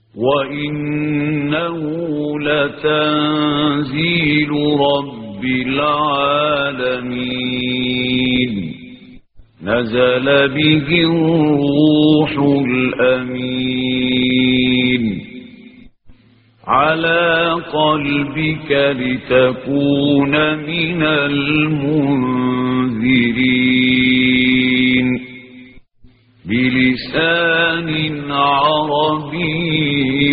وإنه لتنزيل رب العالمين نزل به الروح الأمين على قلبك لتكون من المنذرين بلسان عربي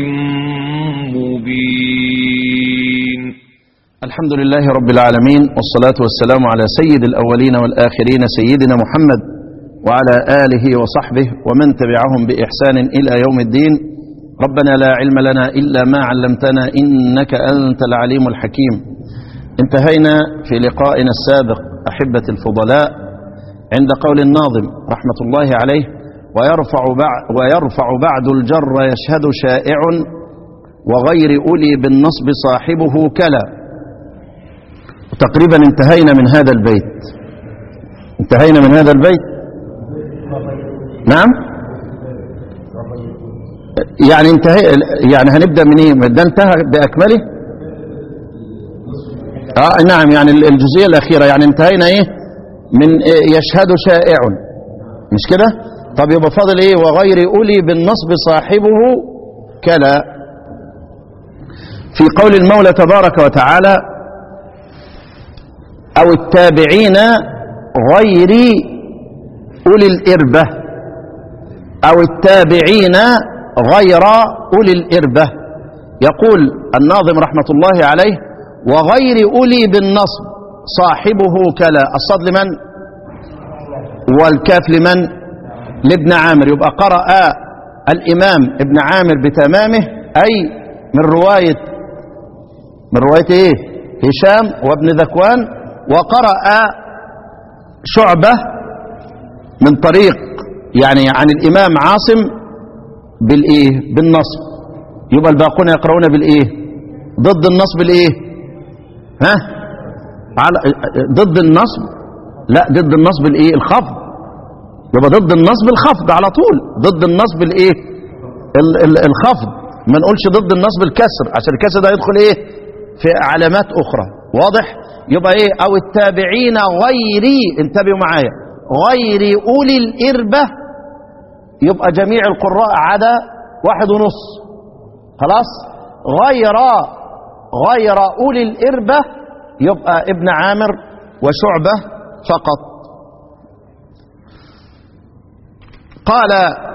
مبين الحمد لله رب العالمين والصلاة والسلام على سيد الأولين والآخرين سيدنا محمد وعلى آله وصحبه ومن تبعهم بإحسان إلى يوم الدين ربنا لا علم لنا إلا ما علمتنا إنك أنت العليم الحكيم انتهينا في لقائنا السابق أحبة الفضلاء عند قول الناظم رحمة الله عليه ويرفع بعد, ويرفع بعد الجر يشهد شائع وغير أولي بالنصب صاحبه كلا تقريبا انتهينا من هذا البيت انتهينا من هذا البيت نعم يعني انتهي يعني هنبدأ من ايه ده انتهى بأكمله اه نعم يعني الجزئية الأخيرة يعني انتهينا ايه من إيه يشهد شائع مش كده طب يبقى فاضل ايه وغير أولي بالنصب صاحبه كلا في قول المولى تبارك وتعالى أو التابعين غير أولي الإربة أو التابعين غير أولي الإربة يقول الناظم رحمة الله عليه وغير أولي بالنصب صاحبه كلا الصاد لمن والكاف لمن لابن عامر يبقى قرأ الإمام ابن عامر بتمامه أي من رواية من رواية إيه هشام وابن ذكوان وقرأ شعبة من طريق يعني عن الإمام عاصم بالإيه بالنصب يبقى الباقون يقرؤون بالإيه ضد النصب الإيه ها على ضد النصب لا ضد النصب الإيه الخفض يبقى ضد النصب الخفض على طول ضد النصب الإيه ال ال الخفض ما نقولش ضد النصب الكسر عشان الكسر ده يدخل إيه في علامات أخرى واضح يبقى ايه او التابعين غيري انتبهوا معايا غير اولي الاربه يبقى جميع القراء عدا واحد ونص خلاص غير غير اولي الاربه يبقى ابن عامر وشعبه فقط قال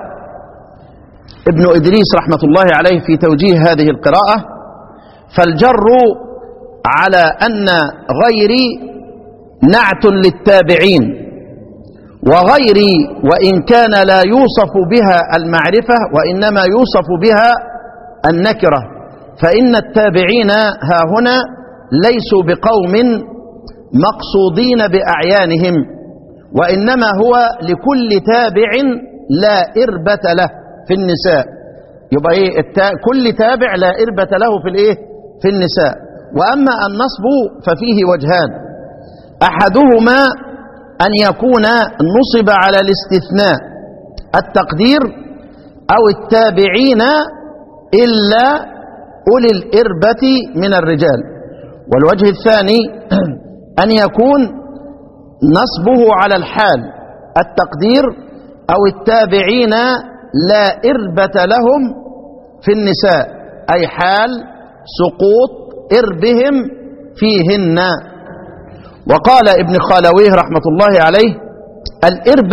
ابن ادريس رحمه الله عليه في توجيه هذه القراءه فالجر على أن غيري نعت للتابعين وغيري وإن كان لا يوصف بها المعرفة وإنما يوصف بها النكرة فإن التابعين ها هنا ليسوا بقوم مقصودين بأعيانهم وإنما هو لكل تابع لا إربة له في النساء يبقى إيه كل تابع لا إربة له في الإيه في النساء وأما النصب ففيه وجهان أحدهما أن يكون نصب على الاستثناء التقدير أو التابعين إلا أولي الإربة من الرجال والوجه الثاني أن يكون نصبه على الحال التقدير أو التابعين لا إربة لهم في النساء أي حال سقوط إربهم فيهن وقال ابن خالويه رحمة الله عليه الإربة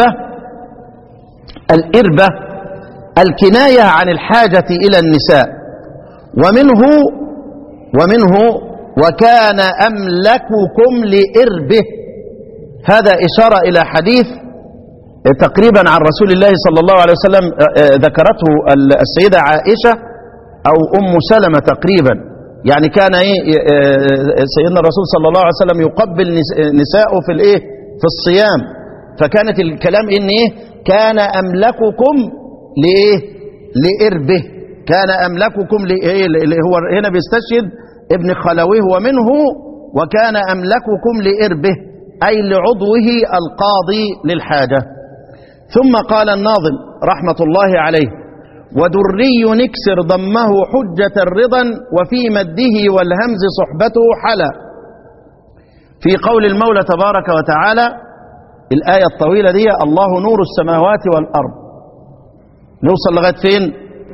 الإربة الكناية عن الحاجة إلى النساء ومنه ومنه وكان أملككم لإربه هذا إشارة إلى حديث تقريبا عن رسول الله صلى الله عليه وسلم ذكرته السيدة عائشة أو أم سلمة تقريبا يعني كان ايه سيدنا الرسول صلى الله عليه وسلم يقبل نساءه في الايه في الصيام فكانت الكلام ان ايه كان املككم لايه لاربه كان املككم لايه هو هنا بيستشهد ابن خلويه ومنه وكان املككم لاربه اي لعضوه القاضي للحاجه ثم قال الناظم رحمه الله عليه ودري نكسر ضمه حجة رضا وفي مده والهمز صحبته حلا في قول المولى تبارك وتعالى الآية الطويلة دي الله نور السماوات والأرض نوصل لغاية فين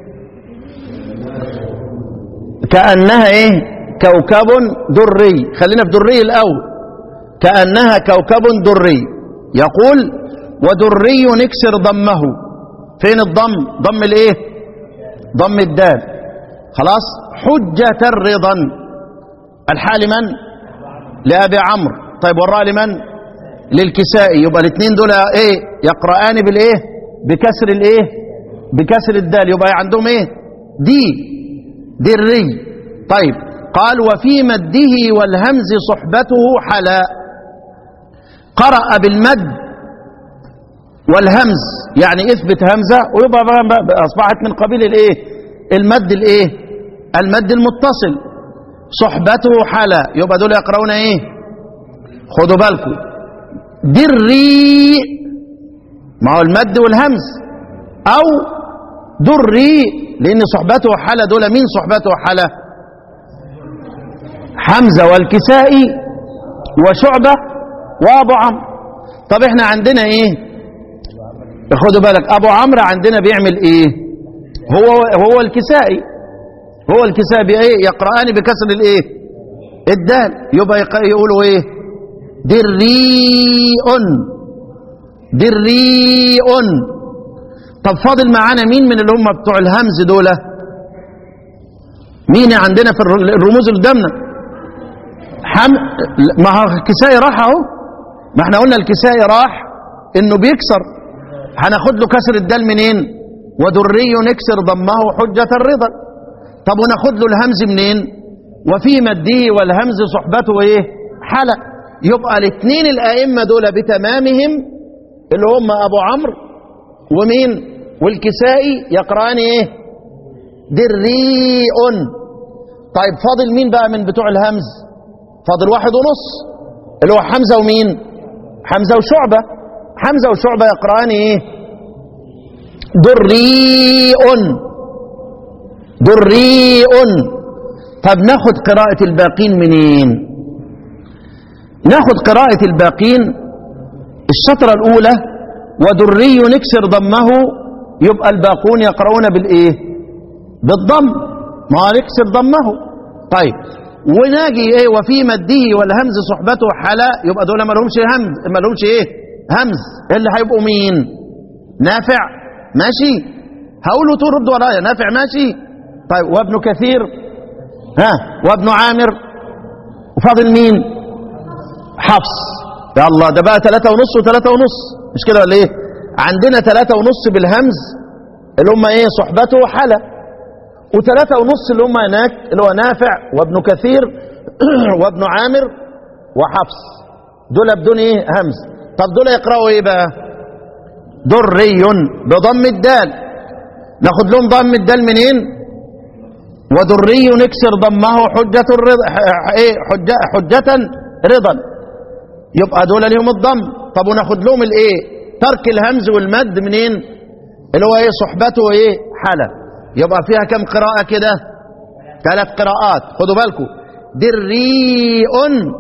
كأنها ايه كوكب دري خلينا في دري الأول كأنها كوكب دري يقول ودري نكسر ضمه فين الضم ضم الايه ضم الدال خلاص حجة الرضا الحال من لأبي عمرو طيب والراء لمن للكسائي يبقى الاثنين دول ايه يقرآن بالايه بكسر الايه بكسر الدال يبقى عندهم ايه دي دي الري طيب قال وفي مده والهمز صحبته حلا قرأ بالمد والهمز يعني اثبت همزة ويبقى أصبحت من قبيل الايه المد الايه المد المتصل صحبته حلا يبقى دول يقرؤون ايه خدوا بالكم دري ما هو المد والهمز او دري لان صحبته حلا دول مين صحبته حلا حمزة والكسائي وشعبة وابو عمرو طب احنا عندنا ايه خدوا بالك ابو عمرو عندنا بيعمل ايه هو هو الكسائي هو الكسائي بايه يقرأان بكسر الايه الدال يبقى يقولوا ايه دريء دريء طب فاضل معانا مين من اللي هم بتوع الهمز دول مين عندنا في الرموز اللي قدامنا حم ما هو الكسائي راح اهو ما احنا قلنا الكسائي راح انه بيكسر هناخد له كسر الدال منين ودري نكسر ضمه حجة الرضا طب وناخد له الهمز منين وفي مده والهمز صحبته ايه حلق يبقى الاثنين الائمه دول بتمامهم اللي هم ابو عمرو ومين والكسائي يقران ايه دريء طيب فاضل مين بقى من بتوع الهمز فاضل واحد ونص اللي هو حمزه ومين حمزه وشعبه حمزه وشعبه يقران ايه دريء دريء طب ناخد قراءة الباقين منين ناخد قراءة الباقين الشطرة الأولى ودري نكسر ضمه يبقى الباقون يقرؤون بالإيه بالضم ما نكسر ضمه طيب وناجي ايه وفي مده والهمز صحبته حلا يبقى دول ما لهمش همز ما لهمش ايه همز اللي هيبقوا مين نافع ماشي هقوله ترد ورايا نافع ماشي طيب وابن كثير ها وابن عامر وفاضل مين حفص يا الله ده بقى ثلاثة ونص وثلاثة ونص مش كده ولا ايه عندنا ثلاثة ونص بالهمز اللي هم ايه صحبته حلا وثلاثة ونص اللي هم هناك اللي هو نافع وابن كثير وابن عامر وحفص دول بدون ايه همز طب دول يقرأوا ايه بقى دري بضم الدال ناخد لهم ضم الدال منين ودري نكسر ضمه حجة الرضا ايه حجة, حجة رضا يبقى دول ليهم الضم طب وناخد لهم الايه ترك الهمز والمد منين اللي هو ايه صحبته ايه حالة يبقى فيها كم قراءة كده ثلاث قراءات خدوا بالكم دريء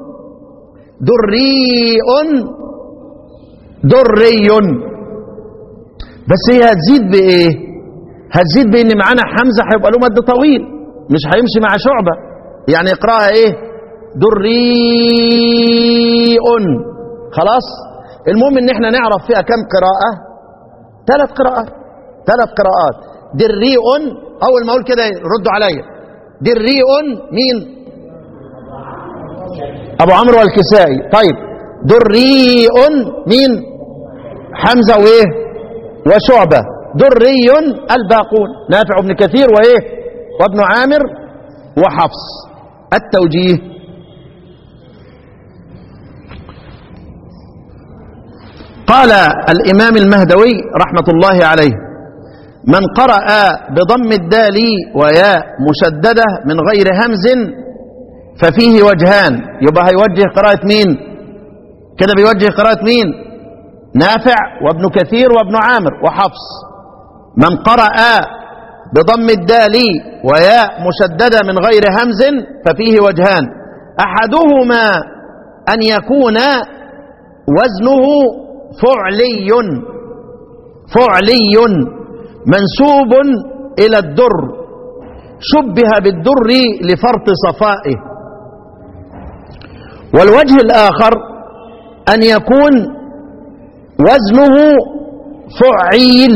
دريء دري بس هي هتزيد بايه هتزيد بان معانا حمزه هيبقى له مد طويل مش هيمشي مع شعبه يعني اقراها ايه دريء خلاص المهم ان احنا نعرف فيها كم قراءه ثلاث قراءات ثلاث قراءات دريء اول ما اقول كده ردوا عليا دريء مين ابو عمرو والكسائي طيب دريء مين حمزه وايه وشعبه دري الباقون نافع بن كثير وايه وابن عامر وحفص التوجيه قال الامام المهدوي رحمه الله عليه من قرأ بضم الدال وياء مشددة من غير همز ففيه وجهان يبقى هيوجه قراءة مين كده بيوجه قراءة مين نافع وابن كثير وابن عامر وحفص من قرأ بضم الدال وياء مشددة من غير همز ففيه وجهان أحدهما أن يكون وزنه فعلي فعلي منسوب إلى الدر شبه بالدر لفرط صفائه والوجه الآخر أن يكون وزنه فعيل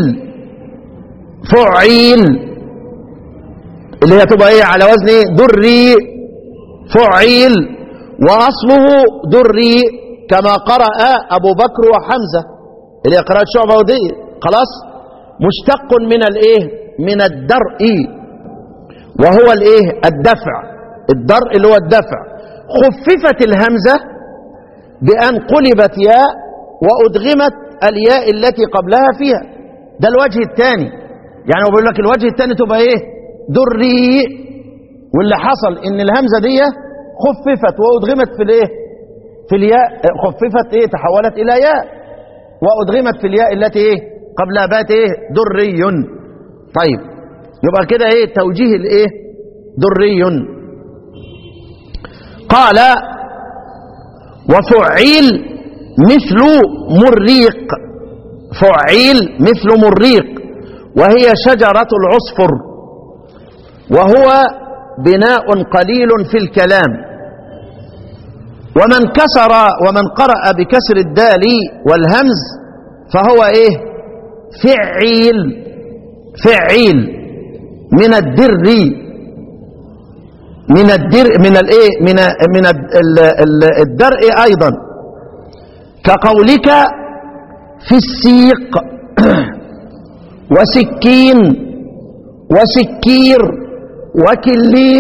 فعيل اللي هي تبقى ايه على وزن ايه دري فعيل واصله دري كما قرأ ابو بكر وحمزة اللي هي قراءة شعبة ودي خلاص مشتق من الايه من الدرء وهو الايه الدفع الدرء اللي هو الدفع خففت الهمزة بأن قلبت ياء وأدغمت الياء التي قبلها فيها ده الوجه الثاني يعني هو بيقول لك الوجه الثاني تبقى ايه دري واللي حصل ان الهمزه دي خففت وادغمت في الايه في الياء خففت ايه تحولت الى ياء وادغمت في الياء التي ايه قبلها بقت ايه دري طيب يبقى كده ايه توجيه الايه دري قال وفعيل مثل مريق فعيل مثل مريق وهي شجرة العصفر وهو بناء قليل في الكلام ومن كسر ومن قرأ بكسر الدال والهمز فهو ايه فعيل فعيل من الدر من الدر من الايه من من الدرء ايضا كقولك في السيق وسكين وسكير وكليم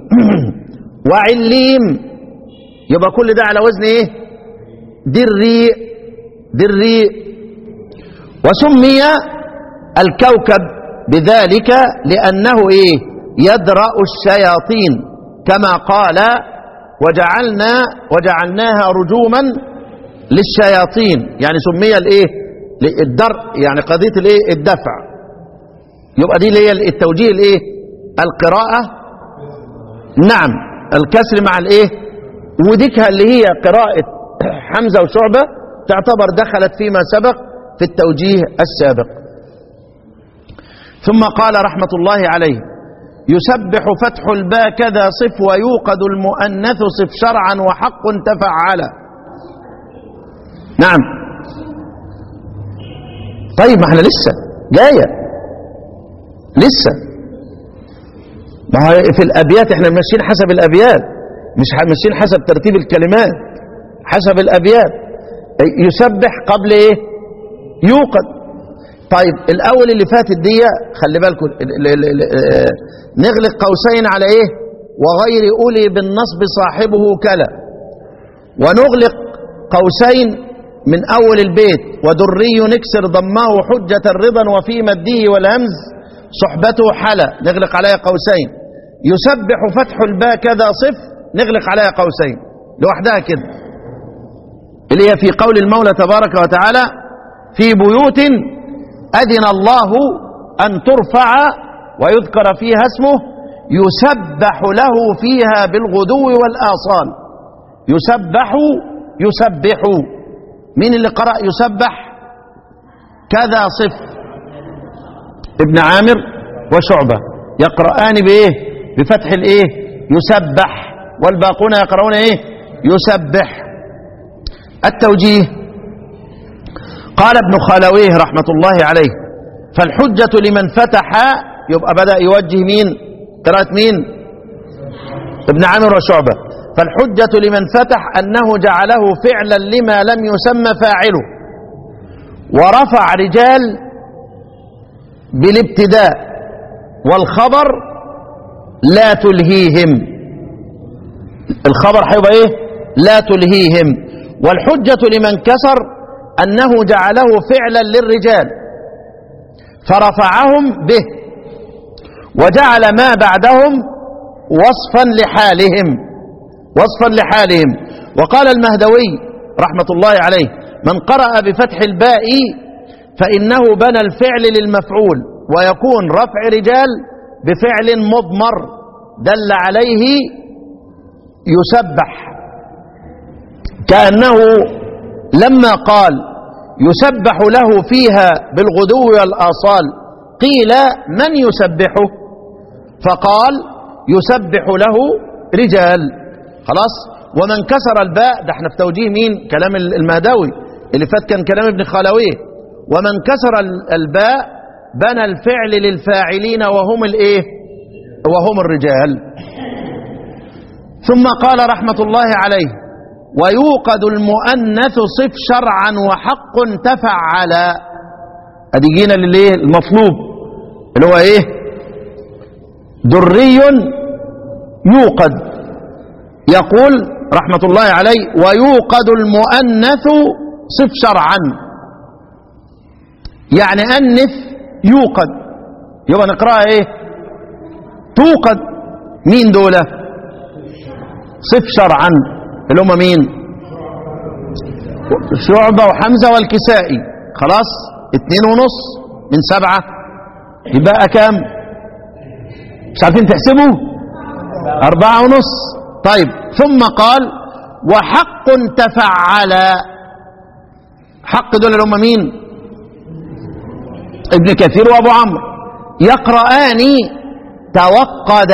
وعليم يبقى كل ده على وزن ايه دري دري وسمي الكوكب بذلك لأنه ايه يدرأ الشياطين كما قال وجعلنا وجعلناها رجوما للشياطين يعني سمي الايه الدرء يعني قضيه الايه الدفع يبقى دي اللي هي التوجيه الايه القراءه نعم الكسر مع الايه وديكها اللي هي قراءه حمزه وشعبه تعتبر دخلت فيما سبق في التوجيه السابق ثم قال رحمه الله عليه يسبح فتح الباء كذا صف ويوقد المؤنث صف شرعا وحق تفعل نعم طيب ما احنا لسه جايه لسه ما هو في الابيات احنا ماشيين حسب الابيات مش ماشيين حسب ترتيب الكلمات حسب الابيات يسبح قبل ايه يوقد طيب الاول اللي فاتت دي خلي بالكم نغلق قوسين على ايه وغير اولي بالنصب صاحبه كلا ونغلق قوسين من أول البيت ودري نكسر ضماه حجة الرضا وفي مده والهمز صحبته حلا نغلق عليها قوسين يسبح فتح الباء كذا صف نغلق عليها قوسين لوحدها كده اللي هي في قول المولى تبارك وتعالى في بيوت أذن الله أن ترفع ويذكر فيها اسمه يسبح له فيها بالغدو والآصال يسبح يسبح مين اللي قرأ يسبح كذا صف ابن عامر وشعبة يقرآن بإيه بفتح الإيه يسبح والباقون يقرؤون إيه يسبح التوجيه قال ابن خالويه رحمة الله عليه فالحجة لمن فتح يبقى بدأ يوجه مين قراءة مين ابن عامر وشعبة فالحجة لمن فتح أنه جعله فعلا لما لم يسمى فاعله ورفع رجال بالابتداء والخبر لا تلهيهم الخبر هيبقى ايه لا تلهيهم والحجة لمن كسر أنه جعله فعلا للرجال فرفعهم به وجعل ما بعدهم وصفا لحالهم وصفا لحالهم وقال المهدوي رحمة الله عليه من قرأ بفتح الباء فإنه بنى الفعل للمفعول ويكون رفع رجال بفعل مضمر دل عليه يسبح كأنه لما قال يسبح له فيها بالغدو والآصال قيل من يسبحه فقال يسبح له رجال خلاص ومن كسر الباء ده احنا في توجيه مين كلام المهدوي اللي فات كان كلام ابن خلويه ومن كسر ال- الباء بنى الفعل للفاعلين وهم الايه وهم الرجال ثم قال رحمة الله عليه ويوقد المؤنث صف شرعا وحق تفعل ادي جينا للايه المطلوب اللي هو ايه دري يوقد يقول رحمة الله عليه ويوقد المؤنث صف شرعا يعني أنث يوقد يبقى نقرأها ايه توقد مين دولة صف شرعا اللي هم مين شعبة وحمزة والكسائي خلاص اتنين ونص من سبعة يبقى كام مش عارفين تحسبوا أربعة ونص طيب ثم قال وحق تفعل حق دول اللي هم مين ابن كثير وابو عمرو يقرآن توقد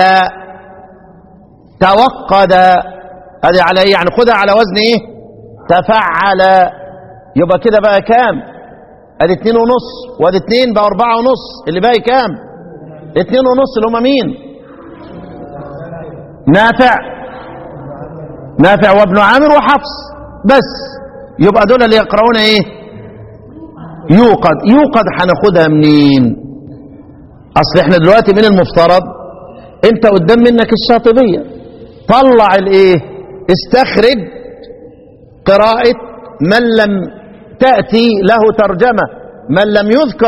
توقد هذه على ايه يعني خدها على وزن ايه تفعل يبقى كده بقى كام ادي اتنين ونص وادي اتنين بقى اربعة ونص اللي باقي كام اتنين ونص اللي هم مين نافع نافع وابن عامر وحفص بس يبقى دول اللي يقرؤون ايه يوقد يوقد هناخدها منين اصل احنا دلوقتي من المفترض انت قدام منك الشاطبية طلع الايه استخرج قراءة من لم تأتي له ترجمة من لم يذكر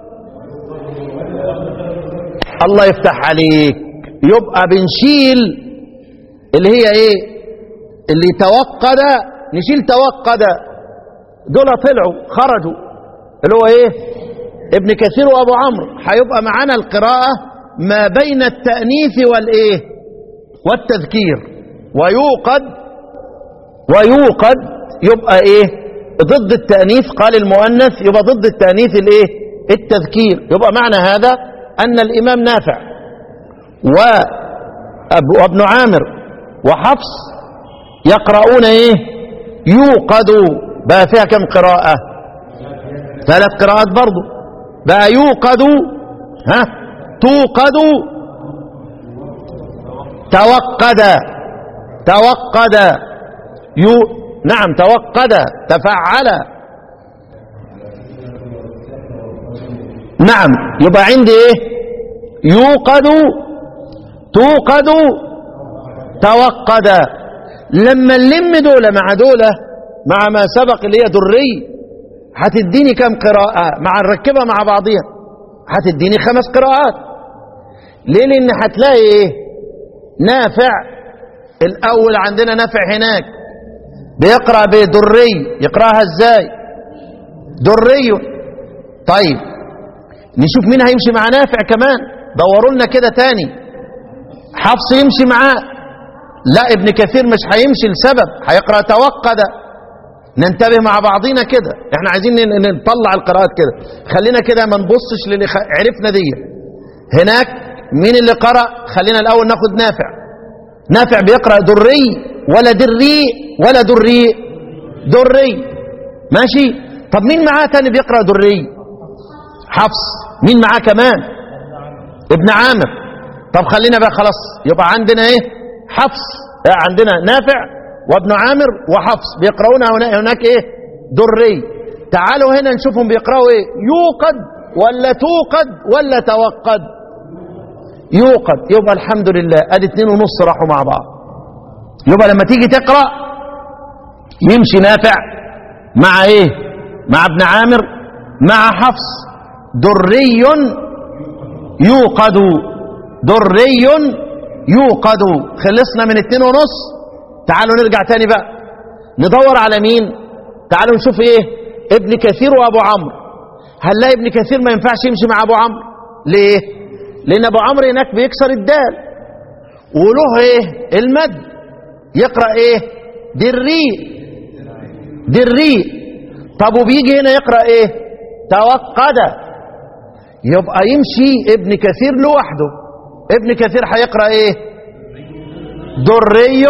الله يفتح عليك يبقى بنشيل اللي هي ايه اللي توقد نشيل توقد دول طلعوا خرجوا اللي هو ايه ابن كثير وابو عمرو هيبقى معانا القراءة ما بين التأنيث والايه والتذكير ويوقد ويوقد يبقى ايه ضد التأنيث قال المؤنث يبقى ضد التأنيث الايه التذكير يبقى معنى هذا ان الامام نافع وأب- وابن عامر وحفص يقرؤون ايه يوقد بقى فيها كم قراءة ثلاث قراءات برضو بقى يوقد ها توقد توقد توقد يو نعم توقد تفعل نعم يبقى عندي ايه يوقد توقد توقد لما نلم دولة مع دولة مع ما سبق اللي هي دري هتديني كم قراءة مع نركبها مع بعضيها هتديني خمس قراءات ليه لان هتلاقي ايه نافع الاول عندنا نافع هناك بيقرأ بدري يقرأها ازاي دري طيب نشوف مين هيمشي مع نافع كمان دوروا لنا كده تاني حفص يمشي معاه لا ابن كثير مش هيمشي لسبب هيقرأ توقد ننتبه مع بعضينا كده احنا عايزين ن- ن- نطلع القراءات كده خلينا كده ما نبصش للي خ- عرفنا دي هناك مين اللي قرأ خلينا الاول ناخد نافع نافع بيقرأ دري ولا دري ولا دري دري ماشي طب مين معاه تاني بيقرأ دري حفص مين معاه كمان ابن عامر طب خلينا بقى خلاص يبقى عندنا ايه حفص اه عندنا نافع وابن عامر وحفص بيقرؤون هنا- هناك ايه دري تعالوا هنا نشوفهم بيقرأوا ايه يوقد ولا توقد ولا توقد يوقد يبقى الحمد لله ادي اتنين ونص راحوا مع بعض يبقى لما تيجي تقرأ يمشي نافع مع ايه مع ابن عامر مع حفص دري يوقد دري يوقد خلصنا من اتنين ونص تعالوا نرجع تاني بقى ندور على مين تعالوا نشوف ايه ابن كثير وابو عمرو هنلاقي ابن كثير ما ينفعش يمشي مع ابو عمرو ليه لان ابو عمرو هناك بيكسر الدال وله ايه المد يقرا ايه دري دري طب وبيجي هنا يقرا ايه توقد يبقى يمشي ابن كثير لوحده ابن كثير هيقرا ايه دري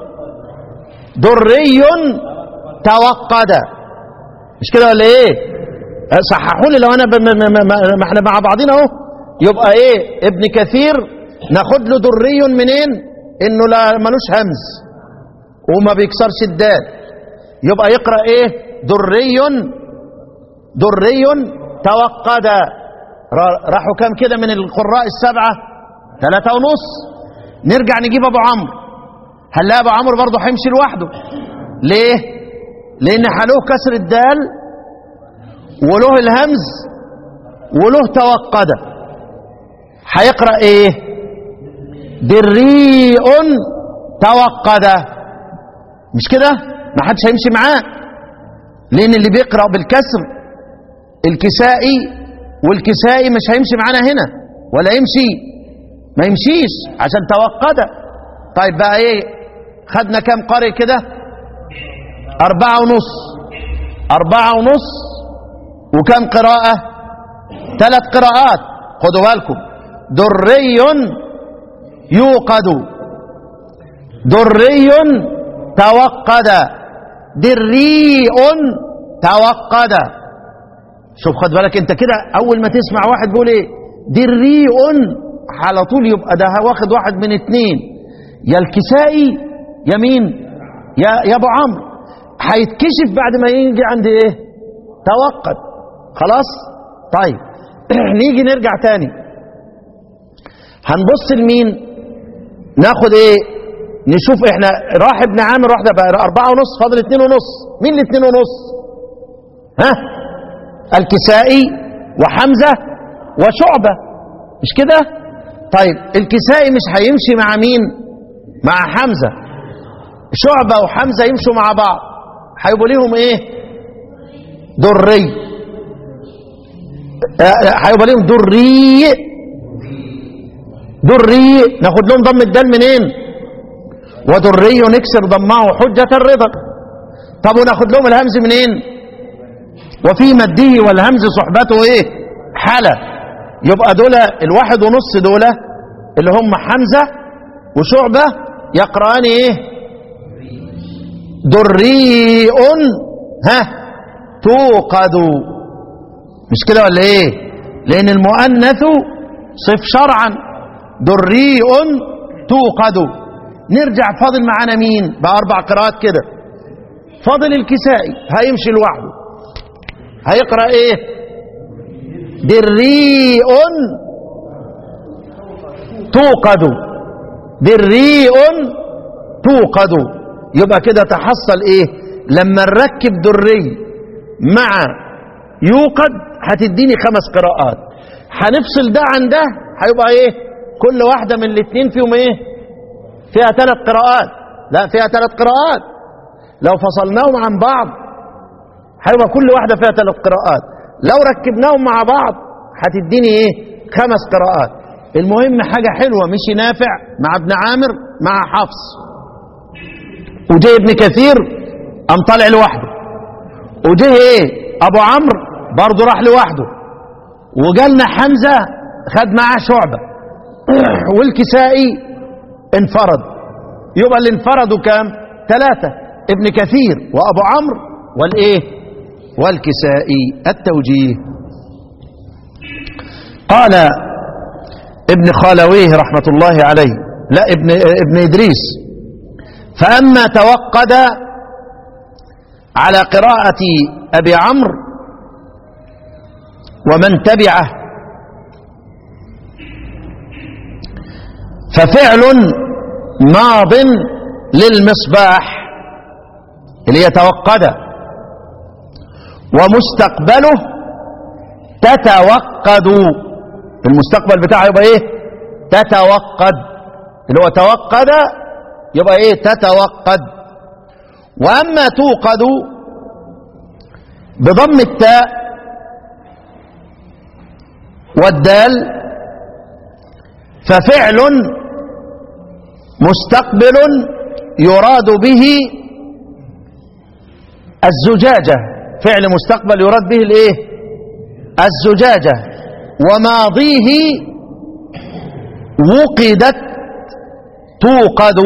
دري توقد مش كده ولا ايه صححوا لي لو انا ب... ما... ما... ما... ما احنا مع بعضنا اهو يبقى ايه ابن كثير ناخد له دري منين انه لا ملوش همز وما بيكسرش الدال يبقى يقرا ايه دري دري توقد را- راحوا كام كده من القراء السبعه ثلاثة ونص نرجع نجيب ابو عمرو هنلاقي ابو عمرو برضه هيمشي لوحده ليه لان حلوه كسر الدال وله الهمز وله توقد هيقرا ايه دريء توقد مش كده ما حدش هيمشي معاه لان اللي بيقرا بالكسر الكسائي والكسائي مش هيمشي معانا هنا ولا يمشي ما يمشيش عشان توقد طيب بقى ايه خدنا كام قارئ كده أربعة ونص أربعة ونص وكم قراءة ثلاث قراءات خدوا بالكم دري يوقد دري توقد دريء توقد شوف خد بالك انت كده اول ما تسمع واحد بيقول ايه دريء على طول يبقى ده واخد واحد من اتنين يا الكسائي يا مين يا يا ابو عمرو هيتكشف بعد ما يجي عند ايه توقد خلاص طيب نيجي نرجع تاني هنبص لمين ناخد ايه نشوف احنا راح ابن عامر واحده بقى أربعة ونص فاضل اتنين ونص مين الاتنين ونص ها الكسائي وحمزة وشعبة مش كده طيب الكسائي مش هيمشي مع مين مع حمزة شعبة وحمزة يمشوا مع بعض هيبقوا ليهم ايه دري آه، هيبقى ليهم دري دري ناخد لهم ضم الدال منين ودري نكسر ضمه حجة الرضا طب وناخد لهم الهمز منين وفي مده والهمز صحبته ايه حالة يبقى دول الواحد ونص دول اللي هم حمزة وشعبة يقرأان ايه دريء ها توقد مش كده ولا ايه لان المؤنث صف شرعا دريء توقد نرجع فاضل معانا مين باربع قراءات كده فاضل الكسائي هيمشي لوحده هيقرا ايه دريء توقد دريء توقد يبقى كده تحصل ايه لما نركب دري مع يوقد هتديني خمس قراءات هنفصل ده عن ده هيبقى ايه كل واحده من الاثنين فيهم ايه فيها ثلاث قراءات لا فيها ثلاث قراءات لو فصلناهم عن بعض هيبقى كل واحده فيها ثلاث قراءات لو ركبناهم مع بعض هتديني ايه خمس قراءات المهم حاجه حلوه مشي نافع مع ابن عامر مع حفص وجه ابن كثير قام طالع لوحده وجه ايه ابو عمرو برضه راح لوحده وجالنا حمزه خد معاه شعبه والكسائي انفرد يبقى اللي انفردوا كام ثلاثه ابن كثير وابو عمرو والايه والكسائي التوجيه قال ابن خالويه رحمه الله عليه لا ابن ابن ادريس فأما توقد على قراءة أبي عمرو ومن تبعه ففعل ماض للمصباح اللي يتوقد ومستقبله تتوقد المستقبل بتاعه يبقى ايه تتوقد اللي هو توقد يبقى ايه تتوقد واما توقد بضم التاء والدال ففعل مستقبل يراد به الزجاجة فعل مستقبل يراد به الايه الزجاجة وماضيه وقدت توقد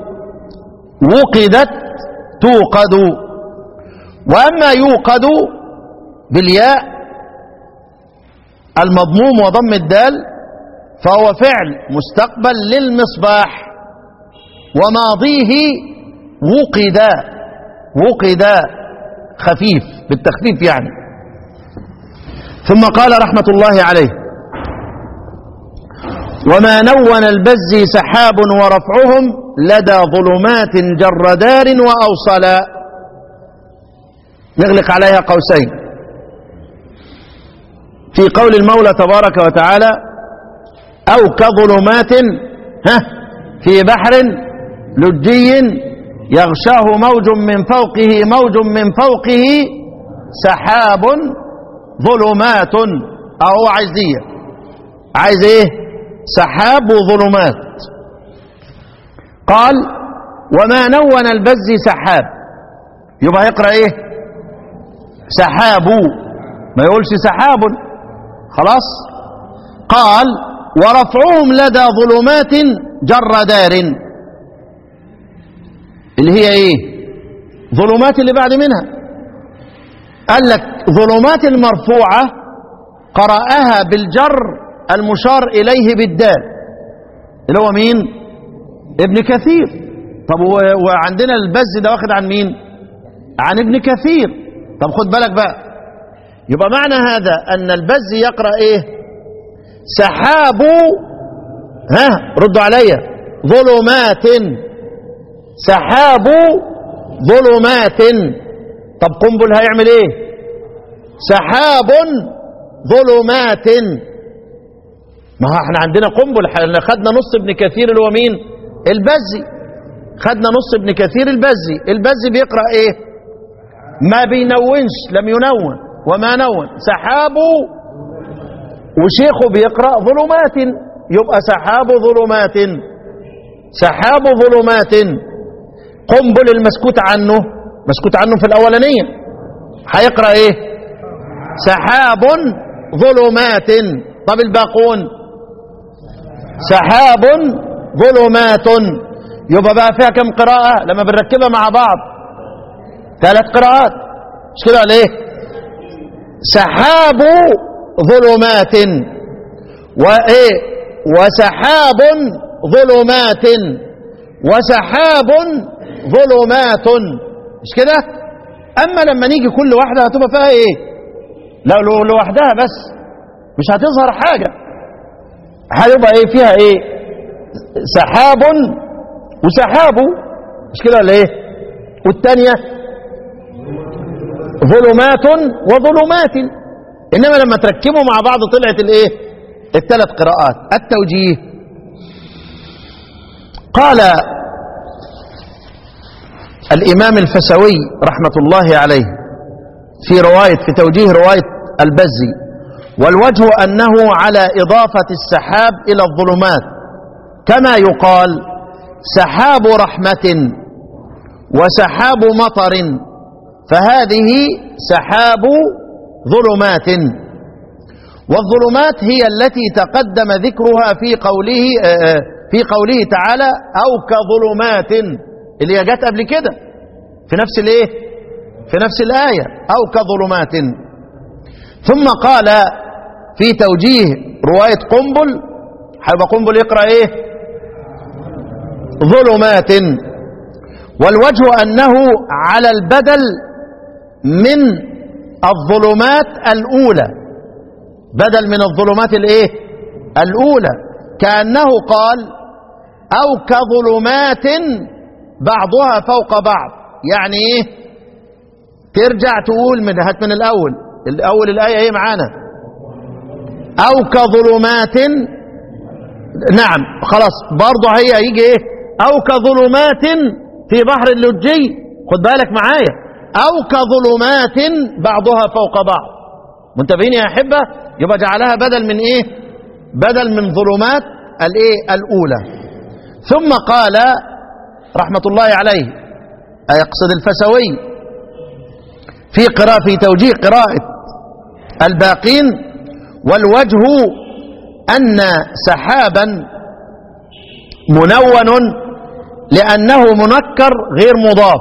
وقدت توقد وأما يوقد بالياء المضموم وضم الدال فهو فعل مستقبل للمصباح وماضيه وقد وقد خفيف بالتخفيف يعني ثم قال رحمة الله عليه وما نون البزي سحاب ورفعهم لدى ظلمات جردار وأوصلا نغلق عليها قوسين في قول المولى تبارك وتعالى أو كظلمات ها في بحر لجي يغشاه موج من فوقه موج من فوقه سحاب ظلمات أهو عايز دي عايز ايه سحاب وظلمات قال وما نون البزي سحاب يبقى يقرأ ايه سحاب ما يقولش سحاب خلاص قال ورفعهم لدى ظلمات جر دار اللي هي ايه ظلمات اللي بعد منها قال لك ظلمات المرفوعة قرأها بالجر المشار إليه بالدال اللي هو مين ابن كثير طب و- وعندنا البز ده واخد عن مين عن ابن كثير طب خد بالك بقى يبقى معنى هذا أن البز يقرأ إيه سحاب ها ردوا عليا ظلمات سحاب ظلمات طب قنبل هيعمل ايه سحاب ظلمات ما هو احنا عندنا قنبل احنا خدنا نص ابن كثير اللي هو مين البزي خدنا نص ابن كثير البزي البزي بيقرأ ايه ما بينونش لم ينون وما نون سحاب وشيخه بيقرأ ظلمات يبقى سحاب ظلمات سحاب ظلمات قنبل المسكوت عنه مسكوت عنه في الأولانية هيقرأ ايه سحاب ظلمات طب الباقون سحاب ظلمات يبقى بقى فيها كم قراءة لما بنركبها مع بعض ثلاث قراءات مش كده ولا ايه سحاب ظلمات وايه وسحاب ظلمات وسحاب ظلمات مش كده اما لما نيجي كل واحده هتبقى فيها ايه لو لو لوحدها بس مش هتظهر حاجه هيبقى ايه فيها ايه سحاب وسحاب مش كده ولا ايه والثانيه ظلمات وظلمات انما لما تركبوا مع بعض طلعت الايه الثلاث قراءات التوجيه قال الامام الفسوي رحمه الله عليه في روايه في توجيه روايه البزي والوجه انه على اضافه السحاب الى الظلمات كما يقال سحاب رحمه وسحاب مطر فهذه سحاب ظلمات والظلمات هي التي تقدم ذكرها في قوله آه، في قوله تعالى او كظلمات اللي هي جت قبل كده في نفس الايه في نفس الايه او كظلمات ثم قال في توجيه روايه قنبل هيبقى قنبل يقرا ايه ظلمات والوجه انه على البدل من الظلمات الاولى بدل من الظلمات الايه الاولى كانه قال او كظلمات بعضها فوق بعض يعني ايه ترجع تقول من هات من الاول الاول الايه ايه معانا او كظلمات نعم خلاص برضه هي هيجي ايه او كظلمات في بحر اللجي خد بالك معايا او كظلمات بعضها فوق بعض منتبهين يا احبه يبقى جعلها بدل من ايه بدل من ظلمات الايه الاولى ثم قال رحمه الله عليه يقصد الفسوي في قراءة في توجيه قراءة الباقين والوجه أن سحابا منون لأنه منكر غير مضاف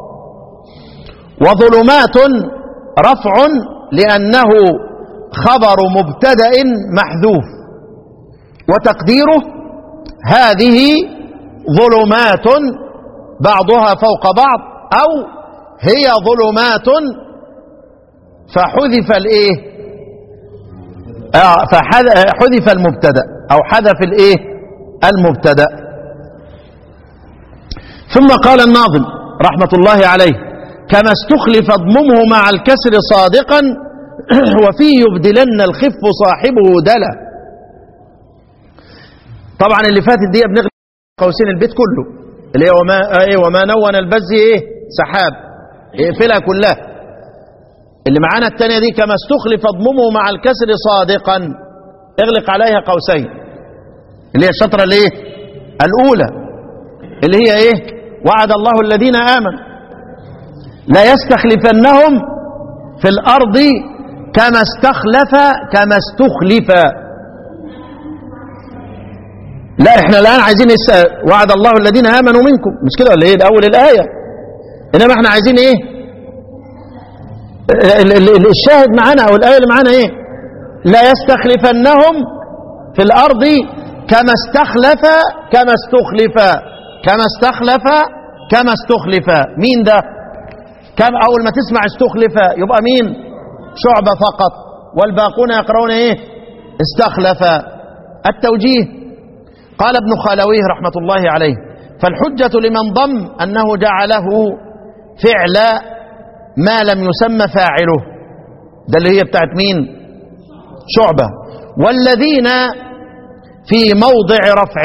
وظلمات رفع لأنه خبر مبتدأ محذوف وتقديره هذه ظلمات بعضها فوق بعض أو هي ظلمات فحذف الايه آه فحذف المبتدا او حذف الايه المبتدا ثم قال الناظم رحمه الله عليه كما استخلف اضممه مع الكسر صادقا وفيه يبدلن الخف صاحبه دلا طبعا اللي فاتت دي بنغلق قوسين البيت كله اللي هي وما ايه وما نون البز ايه سحاب اقفلها كلها اللي معانا الثانيه دي كما استخلف اضممه مع الكسر صادقا اغلق عليها قوسين اللي هي الشطره الايه الاولى اللي هي ايه وعد الله الذين امنوا لا يستخلفنهم في الارض كما استخلف كما استخلف لا احنا الان عايزين نسأل وعد الله الذين امنوا منكم مش كده ولا ايه ده اول الايه انما احنا عايزين ايه الشاهد معانا او الايه اللي معانا ايه لا يستخلفنهم في الارض كما استخلف كما استخلف كما استخلف كما استخلف مين ده كم اول ما تسمع استخلف يبقى مين شعبة فقط والباقون يقرؤون ايه استخلف التوجيه قال ابن خالويه رحمة الله عليه فالحجة لمن ضم أنه جعله فعل ما لم يسمى فاعله ده اللي هي بتاعت مين شعبة والذين في موضع رفع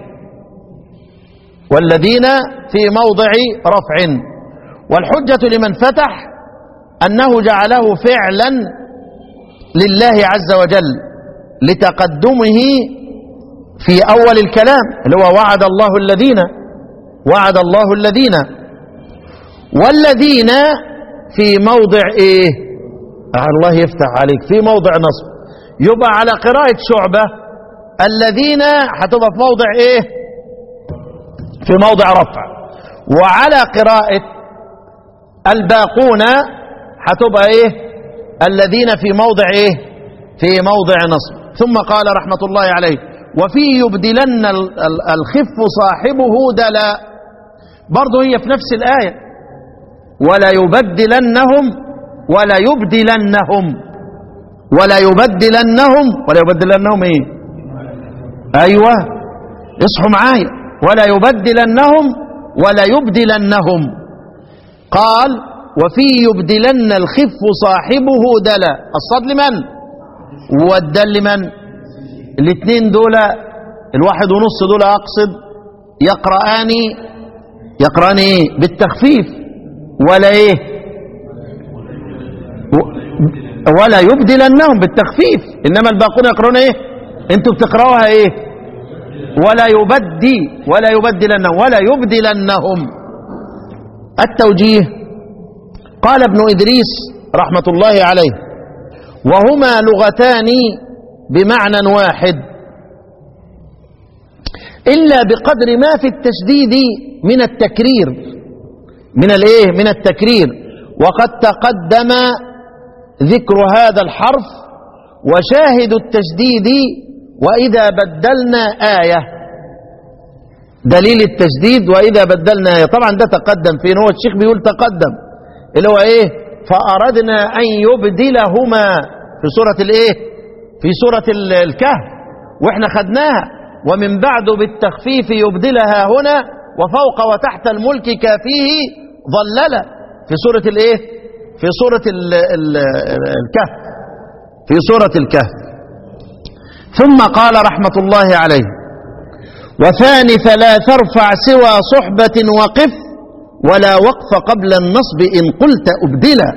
والذين في موضع رفع والحجة لمن فتح أنه جعله فعلا لله عز وجل لتقدمه في أول الكلام اللي هو وعد الله الذين وعد الله الذين والذين في موضع ايه آه الله يفتح عليك في موضع نصب يبقى على قراءة شعبة الذين هتبقى في موضع ايه في موضع رفع وعلى قراءة الباقون هتبقى ايه الذين في موضع ايه في موضع نصب ثم قال رحمة الله عليه وفي يبدلن الخف صاحبه دلا برضه هي في نفس الآية ولا يبدلنهم ولا يبدلنهم ولا يبدلنهم ولا يبدلنهم ايه ايوه اصحوا معايا ولا يبدلنهم ولا يبدلنهم قال وفي يبدلن الخف صاحبه دلا الصاد لمن والدل لمن الاثنين دول الواحد ونص دول اقصد يقرآن يقرآن ايه بالتخفيف ولا ايه ولا يبدلنهم بالتخفيف انما الباقون يقرؤون ايه انتوا بتقرأوها ايه ولا يبدي ولا يبدلنهم ولا يبدلنهم التوجيه قال ابن إدريس رحمة الله عليه وهما لغتان بمعنى واحد إلا بقدر ما في التشديد من التكرير من الايه من التكرير وقد تقدم ذكر هذا الحرف وشاهد التشديد وإذا بدلنا آية دليل التشديد وإذا بدلنا آية طبعا ده تقدم فين هو الشيخ بيقول تقدم اللي هو ايه فأردنا أن يبدلهما في سورة الايه في سورة الكهف واحنا خدناها ومن بعد بالتخفيف يبدلها هنا وفوق وتحت الملك كافيه ظلل في سورة الايه في سورة ال ال الكهف في سورة الكهف ثم قال رحمة الله عليه وثانث لا ترفع سوى صحبة وقف ولا وقف قبل النصب إن قلت أبدلا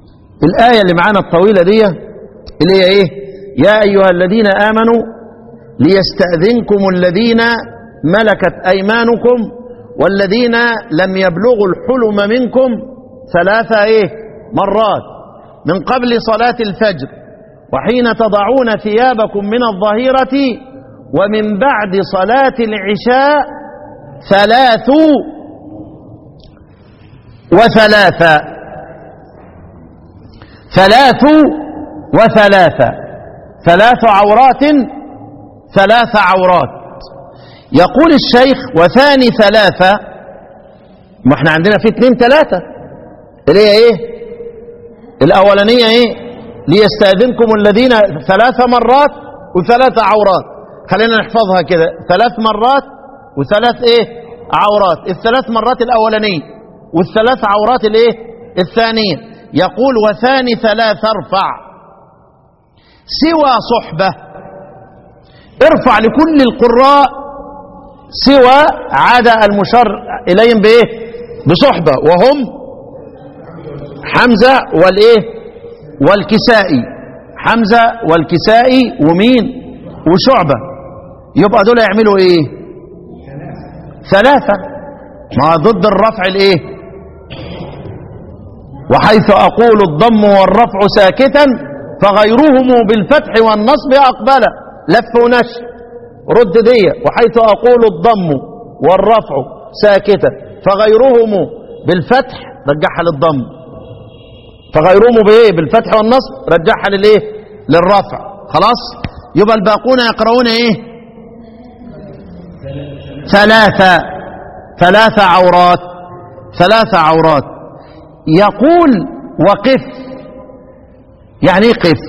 الآية اللي معانا الطويلة دي اللي هي إيه يا أيها الذين آمنوا ليستأذنكم الذين ملكت أيمانكم والذين لم يبلغوا الحلم منكم ثلاثة إيه مرات من قبل صلاة الفجر وحين تضعون ثيابكم من الظهيرة ومن بعد صلاة العشاء ثلاث وثلاثة ثلاث وثلاثة ثلاث عورات ثلاث عورات يقول الشيخ وثاني ثلاثة ما احنا عندنا في اتنين ثلاثة اللي هي ايه الاولانية ايه ليستاذنكم الذين ثلاث مرات وثلاث عورات خلينا نحفظها كده ثلاث مرات وثلاث ايه عورات الثلاث مرات الاولانية والثلاث عورات الايه الثانية يقول وثاني ثلاث ارفع سوى صحبة ارفع لكل القراء سوى عدا المشار إليهم بإيه بصحبة وهم حمزة والإيه والكسائي حمزة والكسائي ومين وشعبة يبقى دول يعملوا إيه ثلاثة ما ضد الرفع الإيه وحيث أقول الضم والرفع ساكتا فغيرهم بالفتح والنصب أقبل لف ونشر رد دي وحيث أقول الضم والرفع ساكتا فغيرهم بالفتح رجعها للضم فغيرهم بإيه بالفتح والنصب رجعها للإيه للرفع خلاص يبقى الباقون يقرؤون إيه ثلاثة ثلاثة عورات ثلاثة عورات يقول وقف يعني ايه قف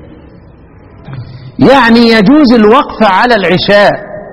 يعني يجوز الوقف على العشاء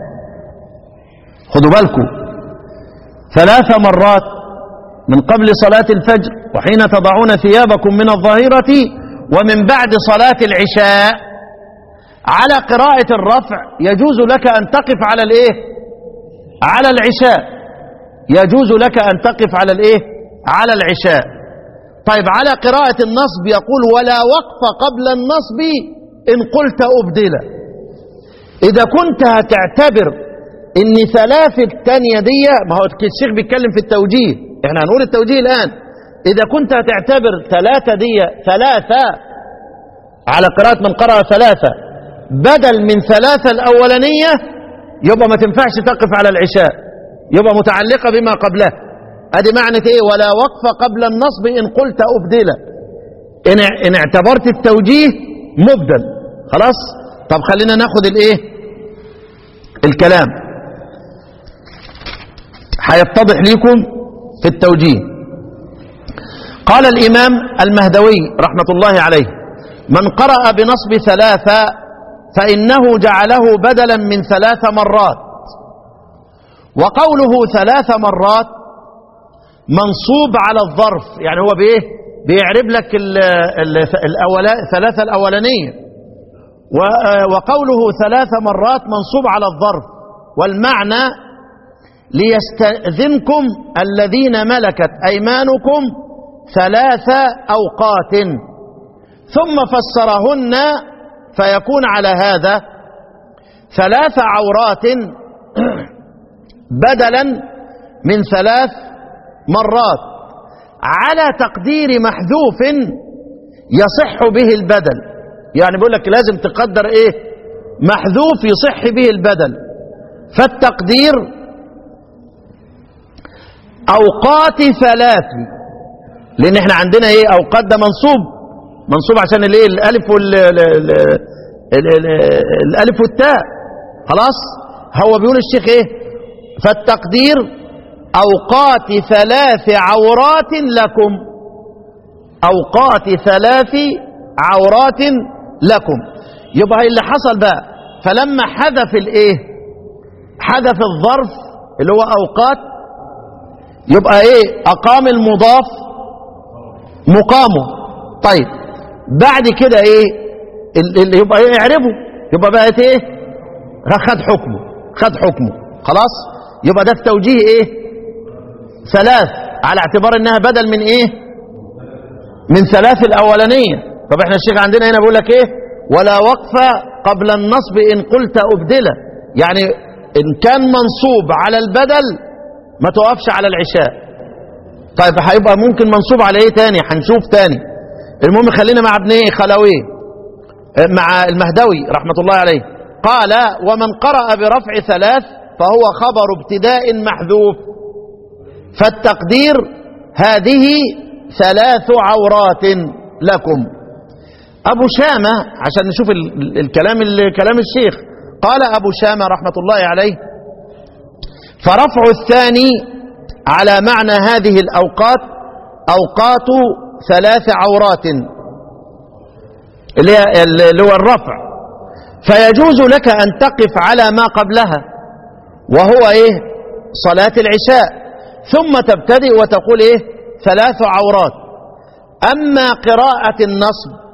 خدوا بالكم ثلاث مرات من قبل صلاة الفجر وحين تضعون ثيابكم من الظاهرة ومن بعد صلاة العشاء على قراءة الرفع يجوز لك أن تقف على الإيه على العشاء يجوز لك أن تقف على الإيه على العشاء طيب على قراءة النصب يقول ولا وقف قبل النصب إن قلت أبدلا إذا كنت هتعتبر إن ثلاث التانية دي ما هو الشيخ بيتكلم في التوجيه إحنا هنقول التوجيه الآن إذا كنت هتعتبر ثلاثة دي ثلاثة على قراءة من قرأ ثلاثة بدل من ثلاثة الأولانية يبقى ما تنفعش تقف على العشاء يبقى متعلقة بما قبلها ادي معنى ايه ولا وقف قبل النصب ان قلت ابدلا ان, إن اعتبرت التوجيه مبدل خلاص طب خلينا ناخد الايه الكلام هيتضح لكم في التوجيه قال الامام المهدوي رحمة الله عليه من قرأ بنصب ثلاثة فإنه جعله بدلا من ثلاث مرات وقوله ثلاث مرات منصوب على الظرف يعني هو بايه بيعرب لك ال ال الأولا ثلاثة الأولانية وقوله ثلاث مرات منصوب على الظرف والمعنى ليستأذنكم الذين ملكت أيمانكم ثلاث أوقات ثم فسرهن فيكون على هذا ثلاث عورات بدلا من ثلاث مرات على تقدير محذوف يصح به البدل يعني بيقول لك لازم تقدر ايه محذوف يصح به البدل فالتقدير اوقات ثلاث لان احنا عندنا ايه اوقات ده منصوب منصوب عشان الايه الالف وال ال- ال- ال- ال- الالف والتاء خلاص هو بيقول الشيخ ايه فالتقدير اوقات ثلاث عورات لكم اوقات ثلاث عورات لكم يبقى اللي حصل بقى فلما حذف الايه حذف الظرف اللي هو اوقات يبقى ايه اقام المضاف مقامه طيب بعد كده ايه ال- اللي يبقى ايه اعربه يبقى بقت ايه خد حكمه خد حكمه خلاص يبقى ده التوجيه ايه ثلاث على اعتبار انها بدل من ايه من ثلاث الاولانيه طب احنا الشيخ عندنا هنا بيقول لك ايه ولا وقف قبل النصب إن قلت أبدله يعني إن كان منصوب على البدل ما توقفش على العشاء طيب هيبقى ممكن منصوب على ايه تاني هنشوف تاني المهم خلينا مع ابن ايه خلوي مع المهدوي رحمة الله عليه قال ومن قرأ برفع ثلاث فهو خبر ابتداء محذوف فالتقدير هذه ثلاث عورات لكم أبو شامة عشان نشوف ال- الكلام كلام الشيخ قال أبو شامة رحمة الله عليه فرفع الثاني على معنى هذه الأوقات أوقات ثلاث عورات اللي هي- اللي هو الرفع فيجوز لك أن تقف على ما قبلها وهو إيه صلاة العشاء ثم تبتدئ وتقول إيه ثلاث عورات أما قراءة النصب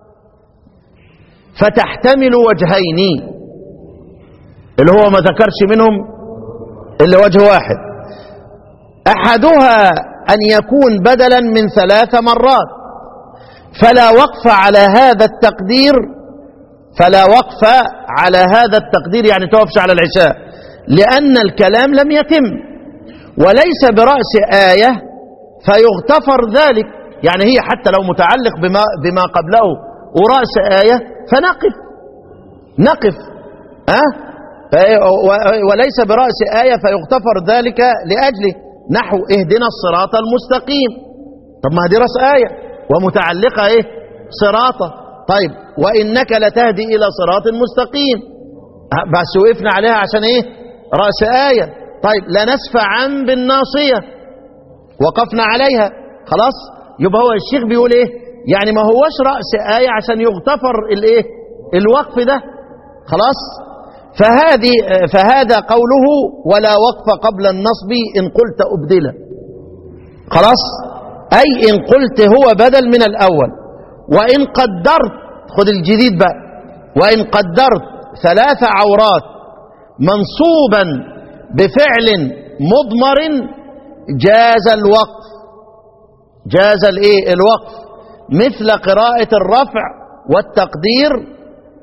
فتحتمل وجهين اللي هو ما ذكرش منهم إلا وجه واحد أحدها أن يكون بدلا من ثلاث مرات فلا وقف على هذا التقدير فلا وقف على هذا التقدير يعني توقفش على العشاء لأن الكلام لم يتم وليس برأس آية فيغتفر ذلك يعني هي حتى لو متعلق بما, بما قبله ورأس آية فنقف نقف أه؟ وليس برأس آية فيغتفر ذلك لأجله نحو اهدنا الصراط المستقيم طب ما دي رأس آية ومتعلقة ايه صراطة طيب وإنك لتهدي إلى صراط مستقيم أه، بس وقفنا عليها عشان ايه رأس آية طيب لا نسفع عن بالناصية وقفنا عليها خلاص يبقى هو الشيخ بيقول ايه يعني ما هوش رأس آية عشان يغتفر الايه الوقف ده خلاص فهذه فهذا قوله ولا وقف قبل النصب إن قلت أبدله خلاص أي إن قلت هو بدل من الأول وإن قدرت خد الجديد بقى وإن قدرت ثلاث عورات منصوبا بفعل مضمر جاز الوقف جاز الايه الوقف مثل قراءة الرفع والتقدير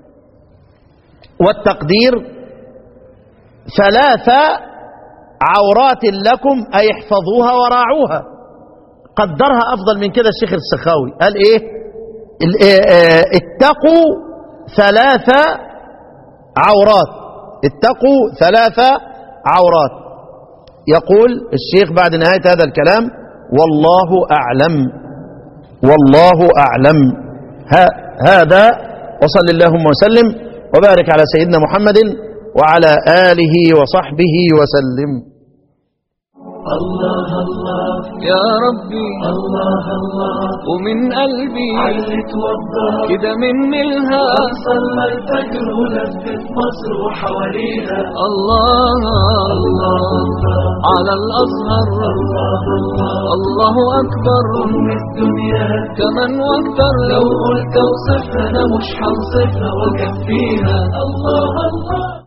والتقدير ثلاث عورات لكم أي احفظوها وراعوها قدرها أفضل من كده الشيخ السخاوي قال إيه ال- إيه، آه، اتقوا ثلاث عورات اتقوا ثلاث عورات يقول الشيخ بعد نهاية هذا الكلام والله أعلم والله أعلم ها- هذا وصل اللهم وسلم وبارك على سيدنا محمد وعلى آله وصحبه وسلم الله الله يا ربي الله الله ومن قلبي علت وضح كده من الهام صلى الفجر ولفت مصر وحواليها الله الله الله على الأزهر الله الله الله أكبر أم الدنيا كمان واكتر لو قلت اوصفها انا مش هنصفها وكفيها الله الله